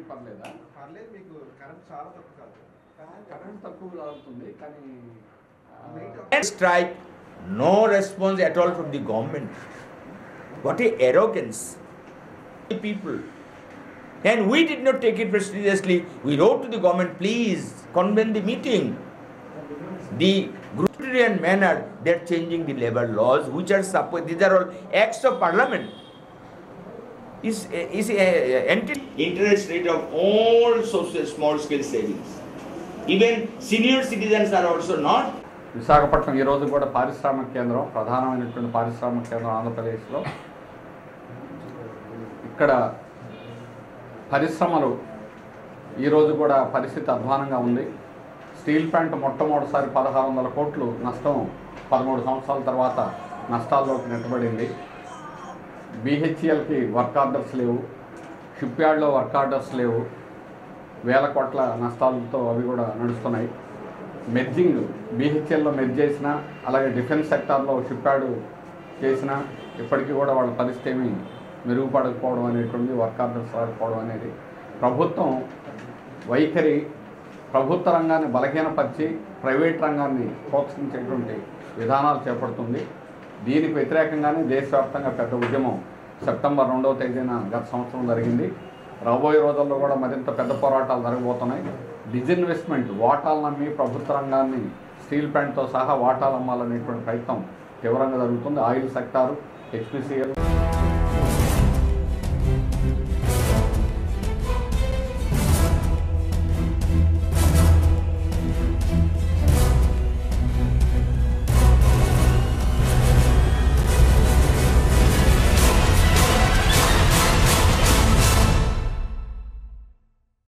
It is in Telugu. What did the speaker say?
పర్లేదా పర్లేదు మీకు కరెంట్ చాలా తక్కువ కాదు కరెంట్ తక్కువ అవుతుంది కానీ ఆ, night strike, no response at all from the government. What a arrogance. The people. And we did not take it very seriously. We wrote to the government, please convene the meeting. The Gruterian manner, they're changing the labor laws, which are supposed, these are all acts of parliament. Is, is a, anti interest rate of all social small scale savings. Even senior citizens are also not Visakhapatnam ఈరోజు కూడా పారిశ్రామిక కేంద్రం ప్రధానమైనటువంటి పారిశ్రామిక కేంద్రం ఆంధ్రప్రదేశ్లో ఇక్కడ పరిశ్రమలు ఈరోజు కూడా పరిస్థితి అధ్వానంగా ఉంది స్టీల్ ప్లాంట్ మొట్టమొదటిసారి పదహారు వందల కోట్లు నష్టం పదమూడు సంవత్సరాల తర్వాత నష్టాల్లోకి నెట్టబడింది బీహెచ్ఎల్కి వర్క్ ఆర్డర్స్ లేవు షిప్ యార్డ్లో వర్క్ ఆర్డర్స్ లేవు వేల కోట్ల నష్టాలతో అవి కూడా నడుస్తున్నాయి మెర్జింగ్ బీహెచ్ఎల్లో మెర్జ్ చేసిన అలాగే డిఫెన్స్ సెక్టార్లో షిప్ యార్డ్ చేసిన ఇప్పటికీ కూడా వాళ్ళ పరిస్థితి ఏమీ మెరుగుపడకపోవడం అనేటువంటి వర్క్ ఆర్డర్స్ రాకపోవడం అనేది ప్రభుత్వం వైఖరి ప్రభుత్వ రంగాన్ని బలహీనపరిచి ప్రైవేట్ రంగాన్ని ప్రోత్సహించేటువంటి విధానాలు చేపడుతుంది దీనికి వ్యతిరేకంగానే దేశవ్యాప్తంగా పెద్ద ఉద్యమం సెప్టెంబర్ రెండవ తేదీన గత సంవత్సరం జరిగింది రాబోయే రోజుల్లో కూడా మరింత పెద్ద పోరాటాలు జరగబోతున్నాయి డిజిన్వెస్ట్మెంట్ వాటాలు నమ్మి ప్రభుత్వ రంగాన్ని స్టీల్ ప్లాంట్తో సహా వాటాలు అమ్మాలనేటువంటి ప్రయత్నం తీవ్రంగా జరుగుతుంది ఆయిల్ సెక్టారు హెచ్పిసిఎల్